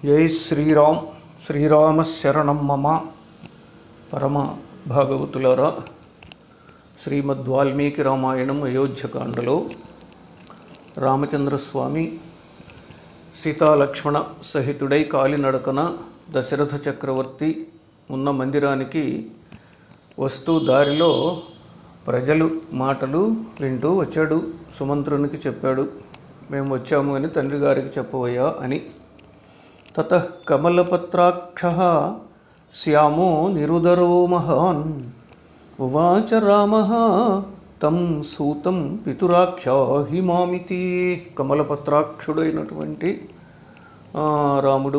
జై శ్రీరామ్ శ్రీరామ శరణం మమ పరమ భాగవతులారా శ్రీమద్ వాల్మీకి రామాయణం అయోధ్యకాండలో రామచంద్రస్వామి సీతాలక్ష్మణ సహితుడై కాలినడకన దశరథ చక్రవర్తి ఉన్న మందిరానికి వస్తూ దారిలో ప్రజలు మాటలు వింటూ వచ్చాడు సుమంత్రునికి చెప్పాడు మేము వచ్చాము అని తండ్రి గారికి చెప్పవయ్యా అని తత కమలపత్రాక్ష శ్యామో నిరుదరో మహాన్ ఉవాచ రామ తం సూతం పితురాఖ్యాహి మామితి కమలపత్రాక్షుడైనటువంటి ఆ, రాముడు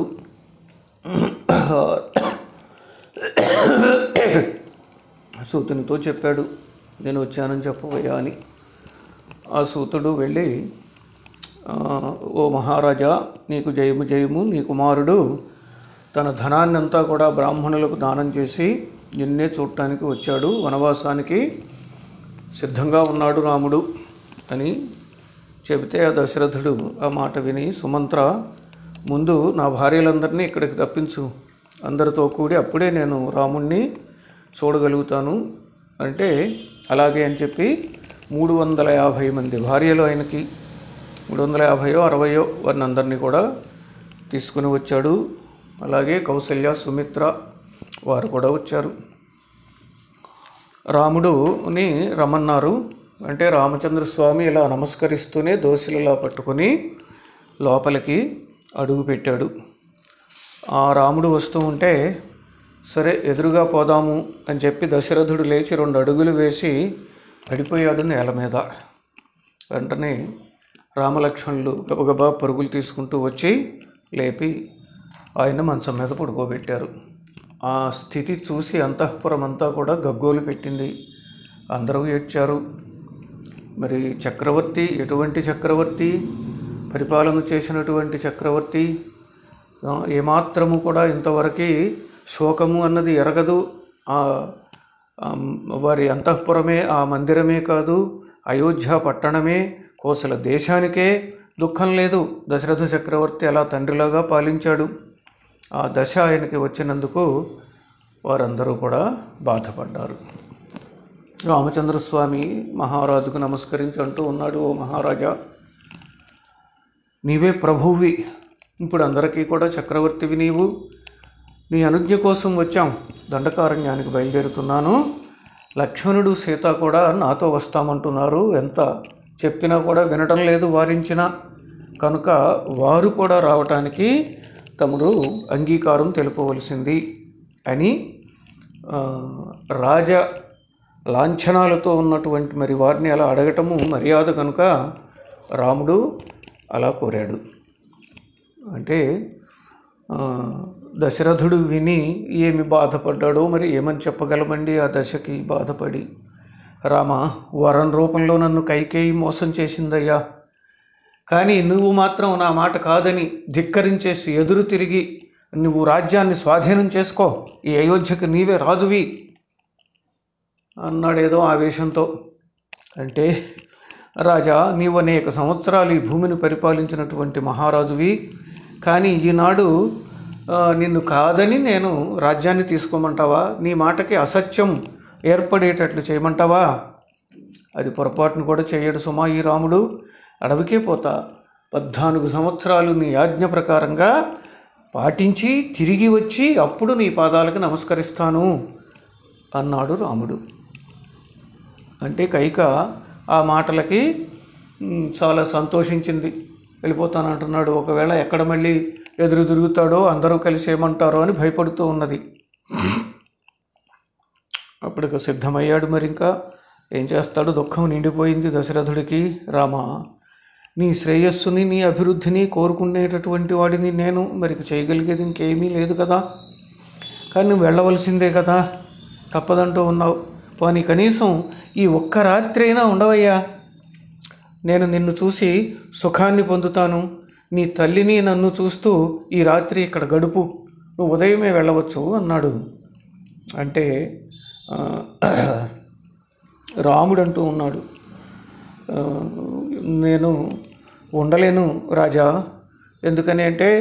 సూతునితో చెప్పాడు నేను వచ్చానని చెప్పబోయా అని ఆ సూతుడు వెళ్ళి ఆ, ఓ మహారాజా నీకు జయము జయము నీ కుమారుడు తన ధనాన్ని అంతా కూడా బ్రాహ్మణులకు దానం చేసి నిన్నే చూడటానికి వచ్చాడు వనవాసానికి సిద్ధంగా ఉన్నాడు రాముడు అని చెబితే ఆ దశరథుడు ఆ మాట విని సుమంత్ర ముందు నా భార్యలందరినీ ఇక్కడికి తప్పించు అందరితో కూడి అప్పుడే నేను రాముణ్ణి చూడగలుగుతాను అంటే అలాగే అని చెప్పి మూడు వందల యాభై మంది భార్యలు ఆయనకి మూడు వందల యాభైయో అరవయో వారిని అందరినీ కూడా తీసుకుని వచ్చాడు అలాగే కౌసల్య సుమిత్ర వారు కూడా వచ్చారు రాముడుని రమ్మన్నారు అంటే రామచంద్ర స్వామి ఇలా నమస్కరిస్తూనే దోశలలా పట్టుకొని లోపలికి అడుగు పెట్టాడు ఆ రాముడు వస్తూ ఉంటే సరే ఎదురుగా పోదాము అని చెప్పి దశరథుడు లేచి రెండు అడుగులు వేసి పడిపోయాడు నేల మీద వెంటనే రామలక్ష్మణులు గబగబా పరుగులు తీసుకుంటూ వచ్చి లేపి ఆయన మంచం మీద పడుకోబెట్టారు ఆ స్థితి చూసి అంతఃపురం అంతా కూడా గగ్గోలు పెట్టింది అందరూ ఏడ్చారు మరి చక్రవర్తి ఎటువంటి చక్రవర్తి పరిపాలన చేసినటువంటి చక్రవర్తి ఆ, ఏమాత్రము కూడా ఇంతవరకు శోకము అన్నది ఎరగదు ఆ ఆ, వారి అంతఃపురమే ఆ మందిరమే కాదు అయోధ్య పట్టణమే కోసల దేశానికే దుఃఖం లేదు దశరథ చక్రవర్తి అలా తండ్రిలాగా పాలించాడు ఆ దశ ఆయనకి వచ్చినందుకు వారందరూ కూడా బాధపడ్డారు రామచంద్రస్వామి మహారాజుకు నమస్కరించి అంటూ ఉన్నాడు ఓ మహారాజా నీవే ప్రభువి ఇప్పుడు అందరికీ కూడా చక్రవర్తివి నీవు నీ అనుజ్ఞ కోసం వచ్చాం దండకారణ్యానికి బయలుదేరుతున్నాను లక్ష్మణుడు సీత కూడా నాతో వస్తామంటున్నారు ఎంత చెప్పినా కూడా వినటం లేదు వారించినా కనుక వారు కూడా రావటానికి తమరు అంగీకారం తెలుపవలసింది అని ఆ, రాజ లాంఛనాలతో ఉన్నటువంటి మరి వారిని అలా అడగటము మర్యాద కనుక రాముడు అలా కోరాడు అంటే ఆ, దశరథుడు విని ఏమి బాధపడ్డాడో మరి ఏమని చెప్పగలమండి ఆ దశకి బాధపడి రామ వరం రూపంలో నన్ను కైకేయి మోసం చేసిందయ్యా కానీ నువ్వు మాత్రం నా మాట కాదని ధిక్కరించేసి ఎదురు తిరిగి నువ్వు రాజ్యాన్ని స్వాధీనం చేసుకో ఈ అయోధ్యకు నీవే రాజువి అన్నాడు ఏదో ఆవేశంతో అంటే రాజా నీవు అనేక సంవత్సరాలు ఈ భూమిని పరిపాలించినటువంటి మహారాజువి కానీ ఈనాడు ఆ, నిన్ను కాదని నేను రాజ్యాన్ని తీసుకోమంటావా నీ మాటకి అసత్యం ఏర్పడేటట్లు చేయమంటావా అది పొరపాటును కూడా చేయడు సుమా ఈ రాముడు అడవికే పోతా పద్నాలుగు సంవత్సరాలు నీ ఆజ్ఞ ప్రకారంగా పాటించి తిరిగి వచ్చి అప్పుడు నీ పాదాలకు నమస్కరిస్తాను అన్నాడు రాముడు అంటే కైక ఆ మాటలకి మ్, చాలా సంతోషించింది వెళ్ళిపోతానంటున్నాడు ఒకవేళ ఎక్కడ మళ్ళీ ఎదురు తిరుగుతాడో అందరూ కలిసి ఏమంటారో అని భయపడుతూ ఉన్నది అప్పటికి సిద్ధమయ్యాడు మరి ఇంకా ఏం చేస్తాడు దుఃఖం నిండిపోయింది దశరథుడికి రామ నీ శ్రేయస్సుని నీ అభివృద్ధిని కోరుకునేటటువంటి వాడిని నేను మరి చేయగలిగేది ఇంకేమీ లేదు కదా కానీ నువ్వు వెళ్ళవలసిందే కదా తప్పదంటూ ఉన్నావు పోనీ కనీసం ఈ ఒక్క రాత్రి అయినా ఉండవయ్యా నేను నిన్ను చూసి సుఖాన్ని పొందుతాను నీ తల్లిని నన్ను చూస్తూ ఈ రాత్రి ఇక్కడ గడుపు నువ్వు ఉదయమే వెళ్ళవచ్చు అన్నాడు అంటే ఆ, రాముడు అంటూ ఉన్నాడు ఆ, నేను ఉండలేను రాజా ఎందుకని అంటే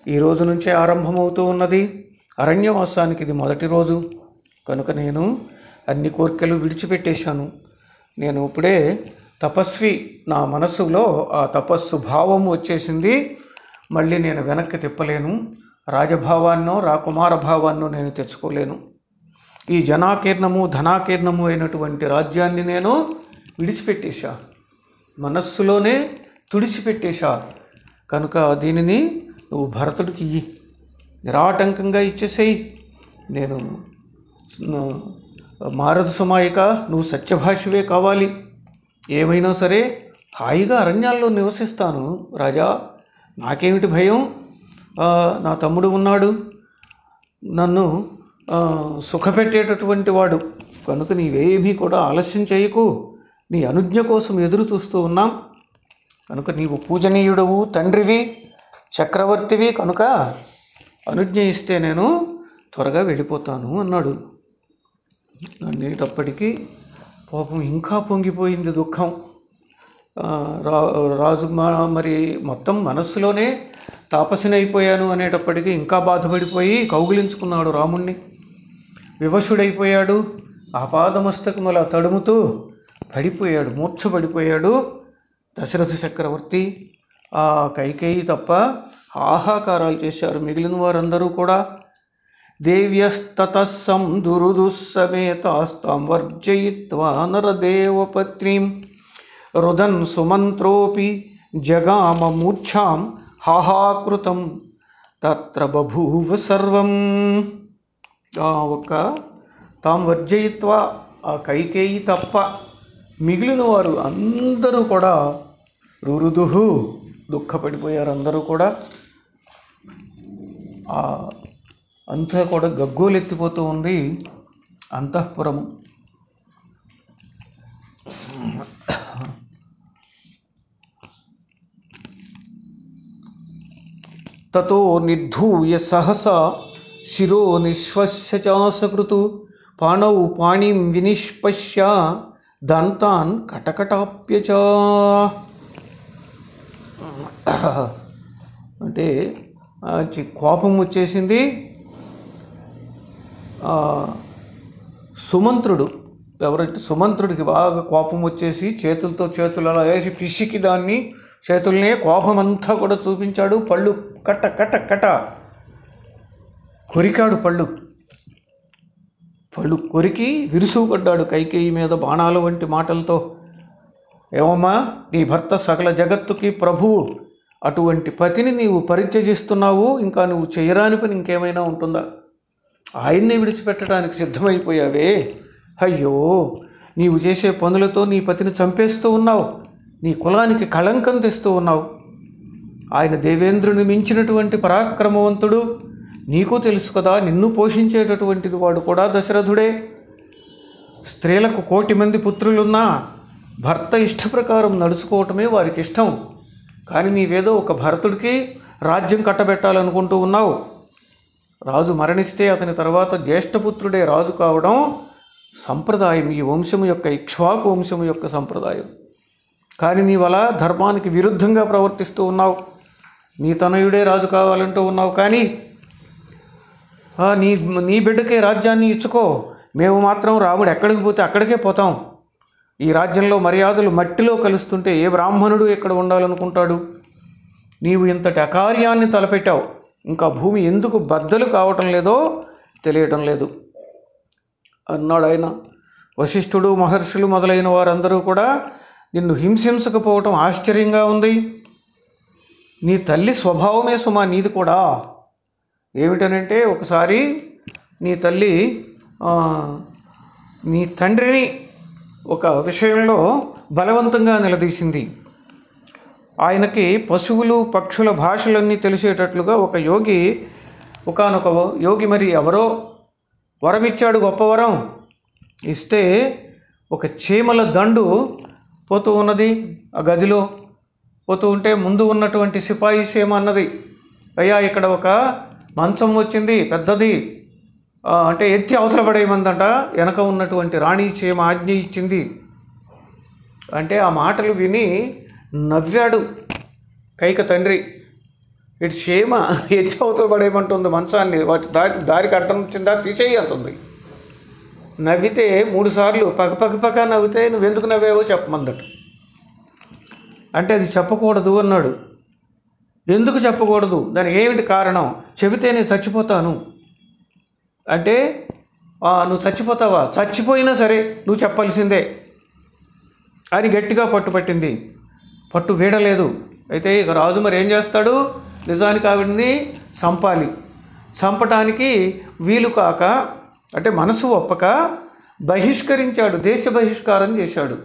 ఈ రోజు నుంచే ఆరంభమవుతూ ఉన్నది అరణ్యవాసానికి ఇది మొదటి రోజు కనుక నేను అన్ని కోరికలు విడిచిపెట్టేశాను నేను ఇప్పుడే తపస్వి నా మనసులో ఆ తపస్సు భావం వచ్చేసింది మళ్ళీ నేను వెనక్కి తిప్పలేను రాజభావాన్నో రాకుమార భావాన్నో నేను తెచ్చుకోలేను ఈ జనాకీర్ణము ధనాకీర్ణము అయినటువంటి రాజ్యాన్ని నేను విడిచిపెట్టేశా మనస్సులోనే తుడిచిపెట్టేశా కనుక దీనిని నువ్వు భరతుడికి ఇయ్యి నిరాటంకంగా ఇచ్చేసేయి నేను న- మారదు సుమాయిక నువ్వు సత్యభాషవే కావాలి ఏమైనా సరే హాయిగా అరణ్యాల్లో నివసిస్తాను రాజా నాకేమిటి భయం ఆ, నా తమ్ముడు ఉన్నాడు నన్ను ఆ, సుఖపెట్టేటటువంటి వాడు కనుక నీవేమీ కూడా ఆలస్యం చేయకు నీ అనుజ్ఞ కోసం ఎదురు చూస్తూ ఉన్నాం కనుక నీవు పూజనీయుడవు తండ్రివి చక్రవర్తివి కనుక అనుజ్ఞ ఇస్తే నేను త్వరగా వెళ్ళిపోతాను అన్నాడు అనేటప్పటికీ పాపం ఇంకా పొంగిపోయింది దుఃఖం ఆ, రా రాజు మా- మరి మొత్తం మనస్సులోనే తాపసినైపోయాను అనేటప్పటికీ ఇంకా బాధపడిపోయి కౌగిలించుకున్నాడు రాముణ్ణి వివశుడైపోయాడు ఆపాదమస్తకముల తడుముతూ పడిపోయాడు మూర్ఛపడిపోయాడు దశరథ చక్రవర్తి ఆ కైకేయి తప్ప ఆహాకారాలు చేశారు మిగిలిన వారందరూ కూడా దేవ్యస్తతం దురుదుస్సమేతాస్తాం వర్జయిత్వా నరదేవపత్నీం రుదన్ సుమంత్రోపి జగామ మూర్ఛాం హాహాకృతం తత్ర బభూవ సర్వం ఆ ఒక్క తాం వర్జయిత్వా ఆ కైకేయి తప్ప మిగిలిన వారు అందరూ కూడా రురుదుహు దుఃఖపడిపోయారు అందరూ కూడా ఆ అంతా కూడా గగ్గోలెత్తిపోతూ ఉంది అంతఃపురము తతో నిర్ధూయ సహసా శిరో నిశ్వస్య చాసకృతు పాణౌ పాణిం వినిష్పశ్య దంతాన్ కటకటాప్యచ అంటే ఆ, చి- కోపం వచ్చేసింది ఆ, సుమంత్రుడు ఎవరంటే సుమంత్రుడికి బాగా కోపం వచ్చేసి చేతులతో చేతులు అలా వేసి పిసికి దాన్ని చేతుల్నే కోపం అంతా కూడా చూపించాడు పళ్ళు కట్ట కట్ట కట్ట కొరికాడు పళ్ళు పళ్ళు కొరికి విరుసుపడ్డాడు కైకేయి మీద బాణాల వంటి మాటలతో ఏమమ్మా నీ భర్త సకల జగత్తుకి ప్రభువు అటువంటి పతిని నీవు పరిత్యజిస్తున్నావు ఇంకా నువ్వు చేయరాని పని ఇంకేమైనా ఉంటుందా ఆయన్ని విడిచిపెట్టడానికి సిద్ధమైపోయావే అయ్యో నీవు చేసే పనులతో నీ పతిని చంపేస్తూ ఉన్నావు నీ కులానికి కళంకం తెస్తూ ఉన్నావు ఆయన దేవేంద్రుని మించినటువంటి పరాక్రమవంతుడు నీకు తెలుసు కదా నిన్ను పోషించేటటువంటిది వాడు కూడా దశరథుడే స్త్రీలకు కోటి మంది పుత్రులున్నా భర్త ఇష్ట ప్రకారం నడుచుకోవటమే వారికి ఇష్టం కానీ నీవేదో ఒక భరతుడికి రాజ్యం కట్టబెట్టాలనుకుంటూ ఉన్నావు రాజు మరణిస్తే అతని తర్వాత జ్యేష్ఠపుత్రుడే రాజు కావడం సంప్రదాయం ఈ వంశము యొక్క ఇక్ష్వాకు వంశము యొక్క సంప్రదాయం కానీ నీవలా ధర్మానికి విరుద్ధంగా ప్రవర్తిస్తూ ఉన్నావు నీ తనయుడే రాజు కావాలంటూ ఉన్నావు కానీ ఆ, నీ నీ బిడ్డకే రాజ్యాన్ని ఇచ్చుకో మేము మాత్రం రాముడు ఎక్కడికి పోతే అక్కడికే పోతాం ఈ రాజ్యంలో మర్యాదలు మట్టిలో కలుస్తుంటే ఏ బ్రాహ్మణుడు ఎక్కడ ఉండాలనుకుంటాడు నీవు ఇంతటి అకార్యాన్ని తలపెట్టావు ఇంకా భూమి ఎందుకు బద్దలు కావటం లేదో తెలియటం లేదు అన్నాడు ఆయన వశిష్ఠుడు మహర్షులు మొదలైన వారందరూ కూడా నిన్ను హింసించకపోవటం ఆశ్చర్యంగా ఉంది నీ తల్లి స్వభావమే సుమా నీది కూడా ఏమిటనంటే ఒకసారి నీ తల్లి ఆ, నీ తండ్రిని ఒక విషయంలో బలవంతంగా నిలదీసింది ఆయనకి పశువులు పక్షుల భాషలన్నీ తెలిసేటట్లుగా ఒక యోగి ఒకానొక యోగి మరి ఎవరో వరమిచ్చాడు గొప్ప వరం ఇస్తే ఒక చీమల దండు పోతూ ఉన్నది ఆ గదిలో పోతూ ఉంటే ముందు ఉన్నటువంటి సిపాయి సీమ అన్నది అయ్యా ఇక్కడ ఒక మంచం వచ్చింది పెద్దది ఆ, అంటే ఎత్తి అవతల పడేయమందంట వెనక ఉన్నటువంటి రాణి చీమ ఆజ్ఞ ఇచ్చింది అంటే ఆ మాటలు విని నవ్వాడు కైక తండ్రి ఇటు క్షేమ హెచ్చవతలు పడేయమంటుంది మంచాన్ని వాటి దాటి దారికి అడ్డం వచ్చిందా తీసేయి అంటుంది నవ్వితే మూడు సార్లు పక్క పక్క పక్క నవ్వితే నువ్వెందుకు నవ్వావో చెప్పమందట అంటే అది చెప్పకూడదు అన్నాడు ఎందుకు చెప్పకూడదు దానికి ఏమిటి కారణం చెబితే నేను చచ్చిపోతాను అంటే "ఆ, నువ్వు చచ్చిపోతావా చచ్చిపోయినా సరే నువ్వు చెప్పాల్సిందే అని గట్టిగా పట్టుపట్టింది పట్టు వీడలేదు అయితే ఇక రాజు మరి ఏం చేస్తాడు నిజానికి ఆవిడని చంపాలి చంపటానికి వీలు కాక అంటే మనసు ఒప్పక బహిష్కరించాడు దేశ బహిష్కారం చేశాడు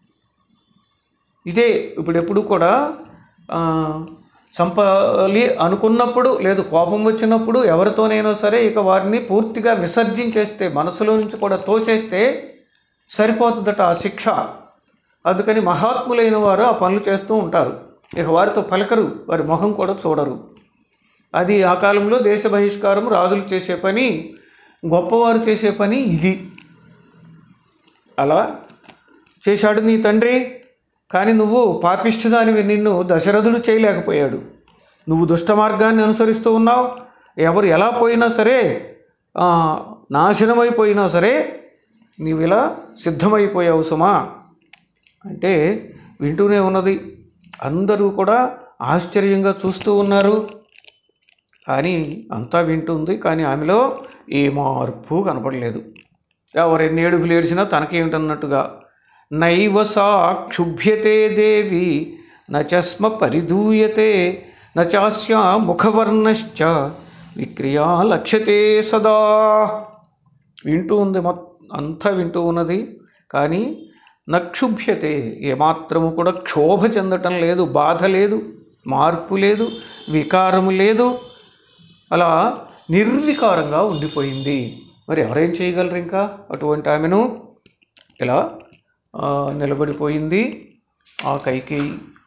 ఇదే ఇప్పుడు ఎప్పుడు కూడా ఆ, చంపాలి అనుకున్నప్పుడు లేదు కోపం వచ్చినప్పుడు ఎవరితోనైనా సరే ఇక వారిని పూర్తిగా విసర్జించేస్తే మనసులో నుంచి కూడా తోసేస్తే సరిపోతుందట ఆ శిక్ష అందుకని మహాత్ములైన వారు ఆ పనులు చేస్తూ ఉంటారు ఇక వారితో పలకరు వారి మొహం కూడా చూడరు అది ఆ కాలంలో దేశ బహిష్కారం రాజులు చేసే పని గొప్పవారు చేసే పని ఇది అలా చేశాడు నీ తండ్రి కానీ నువ్వు పాపిష్ఠుదానివి నిన్ను దశరథుడు చేయలేకపోయాడు నువ్వు దుష్ట మార్గాన్ని అనుసరిస్తూ ఉన్నావు ఎవరు ఎలా పోయినా సరే ఆ, నాశనమైపోయినా సరే నీవు ఇలా సిద్ధమైపోయావు సుమా అంటే వింటూనే ఉన్నది అందరూ కూడా ఆశ్చర్యంగా చూస్తూ ఉన్నారు కానీ అంతా వింటుంది కానీ ఆమెలో ఏ మార్పు కనపడలేదు ఎవరెన్ని ఏడుగులు ఏడ్చినా తనకేమిటన్నట్టుగా నైవ సా క్షుభ్యతే దేవి నచస్మ పరిదూయతే నచాస్యా ముఖవర్ణశ్చ విక్రియా లక్ష్యతే సదా వింటూ ఉంది మొత్తం అంతా వింటూ ఉన్నది కానీ నక్షుభ్యతే ఏమాత్రము కూడా క్షోభ చెందటం లేదు బాధ లేదు మార్పు లేదు వికారము లేదు అలా నిర్వికారంగా ఉండిపోయింది మరి ఎవరేం చేయగలరు ఇంకా అటువంటి ఆమెను ఇలా ఆ, నిలబడిపోయింది ఆ కైకేయి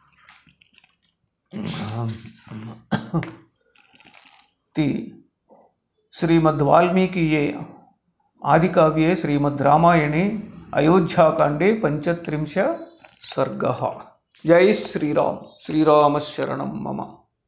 తి శ్రీమద్ వాల్మీకియే ఆదికావ్యే శ్రీమద్ రామాయణే అయోధ్యాకాండే పంచత్రింశ సర్గ జై శ్రీరామ్ శ్రీరామశరణం మమ